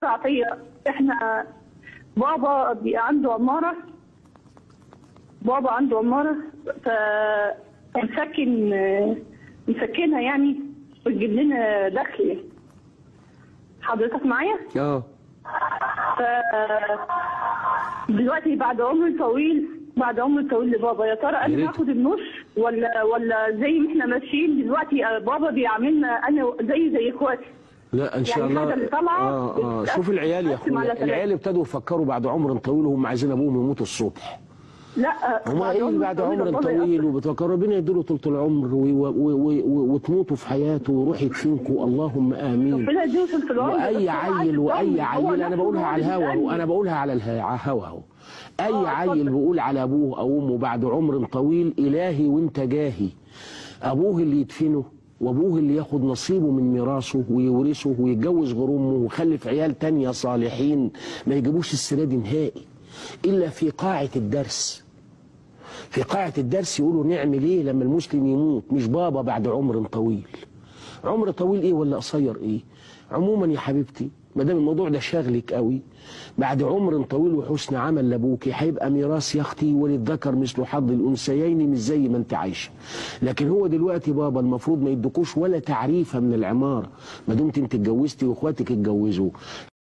عطيه احنا بابا بيبقى عنده عماره بابا عنده عماره ف مسكن مسكنها يعني بتجيب لنا دخل حضرتك معايا؟ اه ف دلوقتي بعد عمر طويل بعد عمر طويل لبابا يا ترى يا انا ريت. هاخد النص ولا ولا زي ما احنا ماشيين دلوقتي آه، بابا بيعاملنا انا زي زي اخواتي لا ان شاء يعني الله الحاجة اللي طالعة اه اه بتتقسم- شوف العيال يا بتتقسم على اخويا ثلاثة. العيال ابتدوا يفكروا بعد عمر طويل وهم عايزين ابوهم يموتوا الصبح لا هما بعد ايه عمر بعد طويل عمر بابا طويل يقف. وبتفكر ربنا يديله طول العمر وي- وي- وي- وي- وتموتوا في حياته ويروح يدفنكم اللهم امين ربنا يديله في العمر واي بس هو عايز عيل واي العمر. هو عيل انا نفسه بقولها هو على اللي الهوا بيسألني. وانا بقولها على الها- على الهوا اهو اي آه، عيل اتفضل. بيقول على ابوه او امه بعد عمر طويل الهي وانت جاهي ابوه اللي يدفنه وابوه اللي ياخد نصيبه من ميراثه ويورثه ويتجوز غير امه ويخلف عيال تانية صالحين ما يجيبوش السيره دي نهائي الا في قاعه الدرس في قاعة الدرس يقولوا نعمل ايه لما المسلم يموت مش بابا بعد عمر طويل عمر طويل ايه ولا قصير ايه عموما يا حبيبتي ما دام الموضوع ده شاغلك قوي بعد عمر طويل وحسن عمل لابوكي هيبقى ميراث يا اختي وللذكر مثل حظ الانثيين مش زي ما انت عايشه لكن هو دلوقتي بابا المفروض ما يدكوش ولا تعريفه من العماره ما دمت انت اتجوزتي واخواتك اتجوزوا